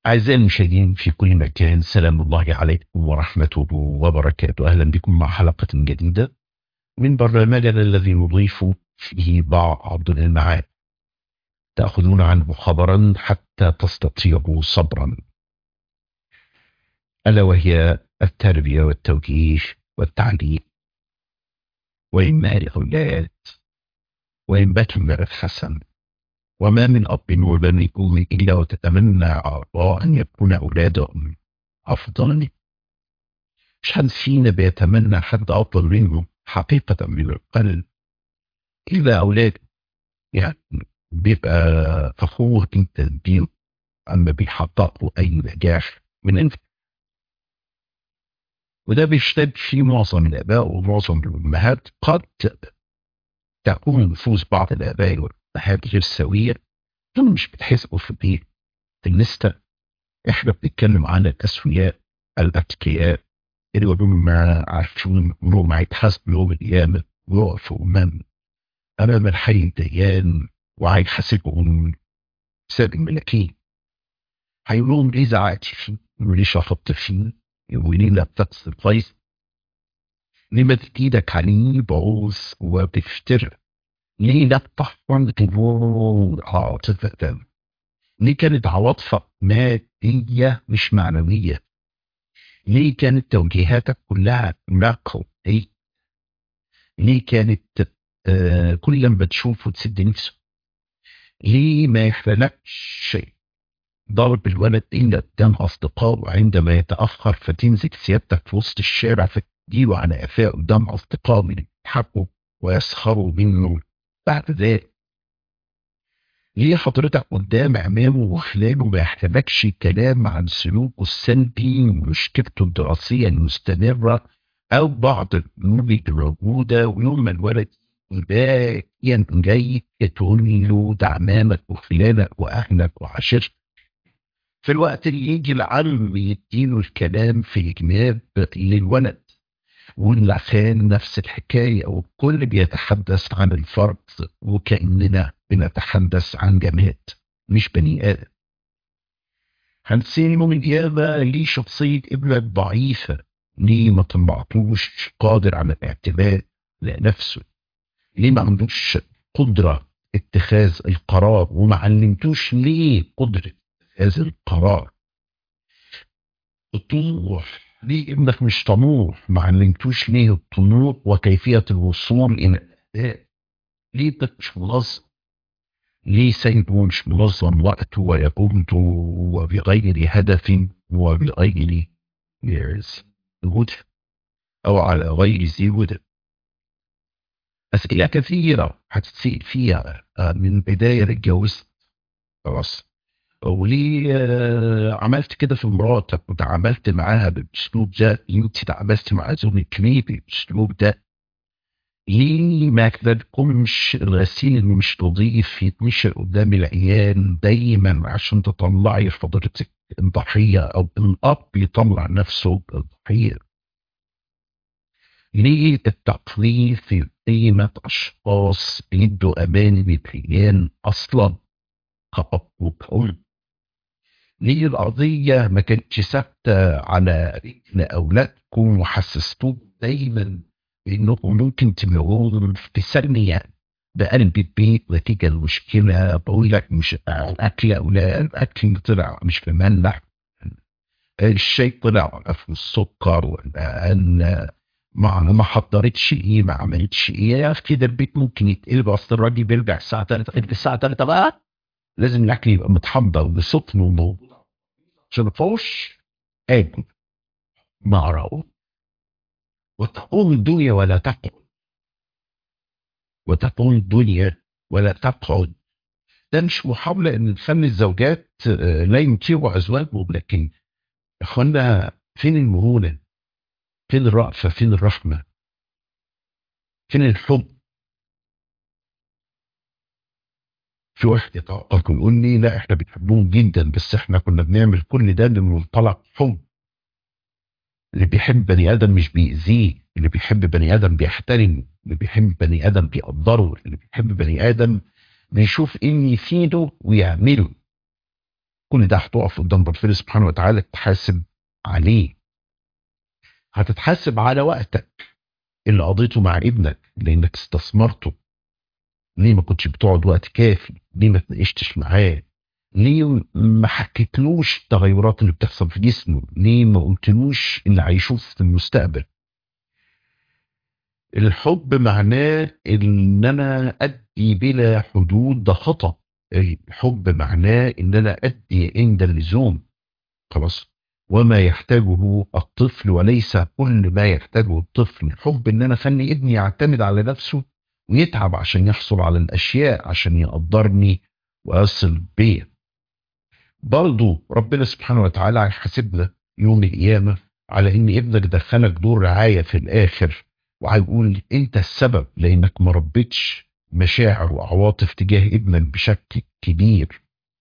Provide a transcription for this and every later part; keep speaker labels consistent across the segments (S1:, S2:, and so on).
S1: أعزائي المشاهدين في كل مكان سلام الله عليكم ورحمته وبركاته أهلا بكم مع حلقة جديدة من برنامجنا الذي نضيف فيه بعض المعاني تأخذون عنه خبرا حتى تستطيعوا صبرا ألا وهي التربية والتوجيه والتعليم وإنماء الأولاد وإنبات المرء الحسن وما من أب وبن يكون إلا وتتمنى على الله أن يكون أولادهم أفضل مش حد فينا بيتمنى حد أفضل منه حقيقة من القلب إلا أولاد يعني بيبقى فخور جدا بيهم أما بيحققوا أي نجاح من أنت وده بيشتد في معظم الآباء ومعظم الأمهات قد تكون نفوس بعض الآباء والأمهات غير سوية دول مش بتحسبوا في البيت في الليستة احنا بنتكلم عن الأسوياء الأتقياء اللي هم عارفين انهم هيتحاسبوا يوم القيامة ويقفوا أمام أمام الحي الديان وهيحاسبهم حساب الملاكين هيقول لهم ليه زعقت فيه وليه شخطت فيه وليه لا بتقص الفيصل ليه مدت ايدك عليه بعوز وبتفتر ليه لا بتحفظ طبول عاطفة ليه كانت عواطفك مادية مش معنوية ليه كانت توجيهاتك كلها نقدية ليه كانت آه كل لما تشوفه تسد نفسه ليه ما يحرلكش ضرب الولد إلا قدام أصدقائه عندما يتأخر فتمسك سيادتك في وسط الشارع فتجيله على قفاه قدام أصدقائه من يضحكوا ويسخروا منه بعد ذلك ليه حضرتك قدام عمامه وخلاله ما يحتاجكش كلام عن سلوكه السلبي ومشكلته الدراسية المستمرة أو بعض الأمور اللي موجودة ويوم ما الولد باكيا جاي تقول له ده عمامك وخلانك وأهلك وعشيرتك في الوقت اللي يجي العم يديله الكلام في جناب للولد والعشان نفس الحكاية والكل بيتحدث عن الفرد وكأننا بنتحدث عن جماد مش بني آدم هنسين يوم القيامة ليه شخصية ابنك ضعيفة ليه ما طلعتوش قادر على الاعتماد لنفسه ليه ما عندوش قدرة اتخاذ القرار وما علمتوش ليه قدرة اتخاذ القرار الطموح ليه ابنك مش طموح ما علمتوش ليه الطموح وكيفية الوصول إلى الأهداف ليه ابنك مش منظم ليه سيده مش منظم وقته ويقومته وبغير هدف وبغير هدى أو على غير ذي هدى أسئلة كثيرة هتتسأل فيها من بداية اتجوزت خلاص وليه عملت كده في مراتك وتعاملت معاها بالاسلوب ده انت تعاملت مع زوجك ليه بالاسلوب ده ليه ما كتبكمش الغسيل اللي مش نظيف يتمشي قدام العيال دايما عشان تطلعي حضرتك الضحية او الاب يطلع نفسه الضحية ليه التقليل في قيمة أشخاص بيدوا أمان للعيال أصلا كأب وكأم ليه القضية ما كانتش ثابتة على رجل أولادكم وحسستوهم دايما بأنكم ممكن تمروا في ثانية بقلب البيت نتيجة المشكلة بقول لك مش الأكل أو لا الأكل طلع مش مملح الشاي طلع في السكر ولا ما ما حضرتش ايه ما عملتش ايه كده البيت ممكن يتقلب اصل الراجل بيرجع الساعه 3 الساعه 3 بقى لازم الاكل يبقى متحضر بسخن وموجود عشان فوش اكل مع رؤوف وتقوم الدنيا ولا تقعد وتقوم الدنيا ولا تقعد ده مش محاولة ان نخلي الزوجات لا ينكروا ازواجهم لكن يا اخوانا فين المرونة فين الرأفة فين الرحمة فين الحب في واحد يتوقف ويقول لي لا احنا بنحبهم جدا بس احنا كنا بنعمل كل ده من منطلق حب اللي بيحب بني ادم مش بيأذيه اللي بيحب بني ادم بيحترمه اللي بيحب بني ادم بيقدره اللي بيحب بني ادم بيشوف ان يفيده ويعمله كل ده هتقف قدام ربنا سبحانه وتعالى تحاسب عليه هتتحاسب على وقتك اللي قضيته مع ابنك لانك استثمرته ليه ما كنتش بتقعد وقت كافي ليه ما تناقشتش معاه ليه ما حكيتلوش التغيرات اللي بتحصل في جسمه ليه ما قلتلوش اللي هيشوف في المستقبل الحب معناه ان انا ادي بلا حدود ده خطا الحب معناه ان انا ادي عند اللزوم خلاص وما يحتاجه الطفل وليس كل ما يحتاجه الطفل الحب ان انا اخلي ابني يعتمد على نفسه ويتعب عشان يحصل على الاشياء عشان يقدرني ويصل بيا برضو ربنا سبحانه وتعالى هيحاسبنا يوم القيامه على ان ابنك دخلك دور رعايه في الاخر وهيقول انت السبب لانك ما ربيتش مشاعر وعواطف تجاه ابنك بشكل كبير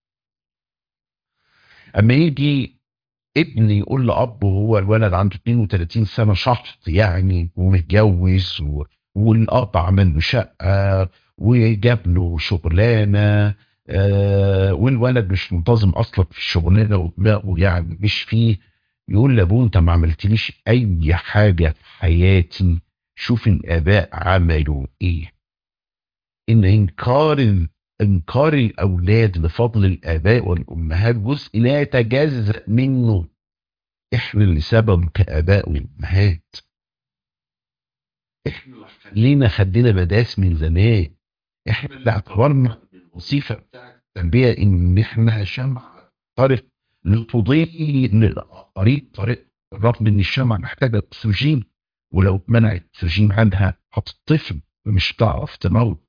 S1: اما يجي ابن يقول لاب وهو الولد عنده 32 سنه شحط يعني ومتجوز و... والاب عمل له شقه وجاب له شغلانه آه والولد مش منتظم اصلا في الشغلانه ودماغه يعني مش فيه يقول لابوه انت ما عملتليش اي حاجه في حياتي شوف الاباء عملوا ايه ان انكار انكار الاولاد لفضل الاباء والامهات جزء لا يتجزا منه احنا اللي سبب كاباء وامهات احنا اللي خلينا خدنا مداس من زمان احنا اللي اعتبرنا الوظيفه بتاعت التربيه ان احنا شمع طريق لتضيء طريق طريق رغم ان الشمع محتاجه اكسجين ولو منعت اكسجين عندها هتطفي ومش هتعرف تموت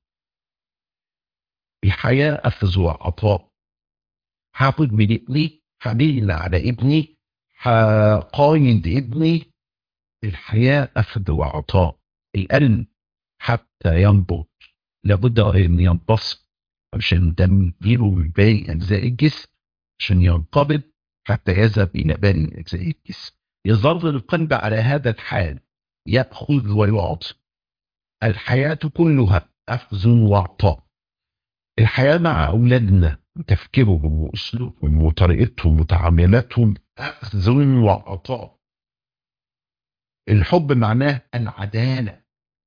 S1: الحياة أخذ وعطاء حافظ من ابني حميل على ابني قايد ابني الحياة أخذ وعطاء القلب حتى ينبض لابد أن ينبسط عشان دم يجيله من باقي أجزاء الجسم عشان ينقبض حتى يذهب إلى باقي أجزاء الجسم يظل القلب على هذا الحال يأخذ ويعطي الحياة كلها أخذ وعطاء الحياة مع أولادنا تفكيرهم وأسلوبهم وطريقتهم وتعاملاتهم أخذ وعطاء الحب معناه العدالة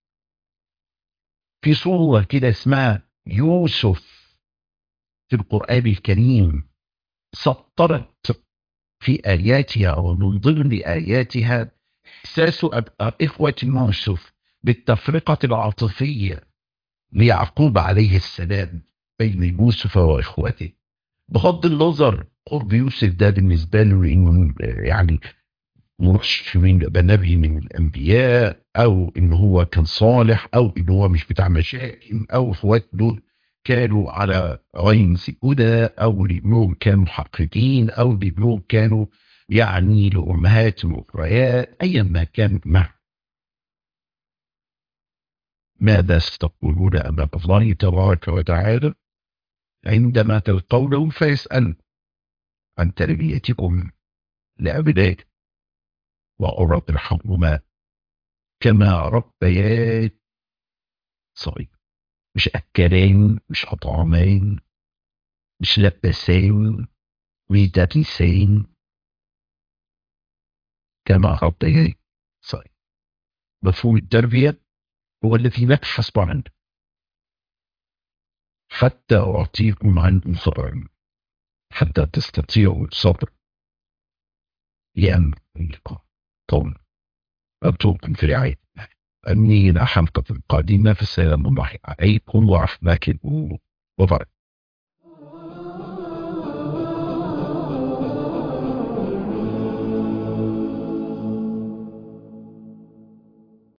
S1: في صورة كده اسمها يوسف في القرآن الكريم سطرت في آياتها أو من ضمن آياتها إحساس إخوة يوسف بالتفرقة العاطفية ليعقوب عليه السلام بين يوسف واخوته بغض النظر قرب يوسف ده بالنسبه له انه يعني مرشح من نبي من الانبياء او ان هو كان صالح او ان هو مش بتاع مشاكل او اخواته دول كانوا على غير هدى او لابنهم كانوا محققين او لابنهم كانوا يعني لامهات واخريات ايا ما كان معه ماذا ستقولون امام الله تبارك وتعالى عندما تلقونه فيسأل عن تربيتكم لأبنائكم وأرد ارحمهما كما ربيان صغير مش أكلين مش أطعمين مش لبسين ويدرسين كما ربيان صغير مفهوم التربية هو الذي نبحث عنه حتى أعطيكم عنه صبرا حتى تستطيعوا الصبر لأن اللقاء طول أترككم في رعاية أني لا حلقة قادمة فالسلام الله عليكم ورحمة الله وبركاته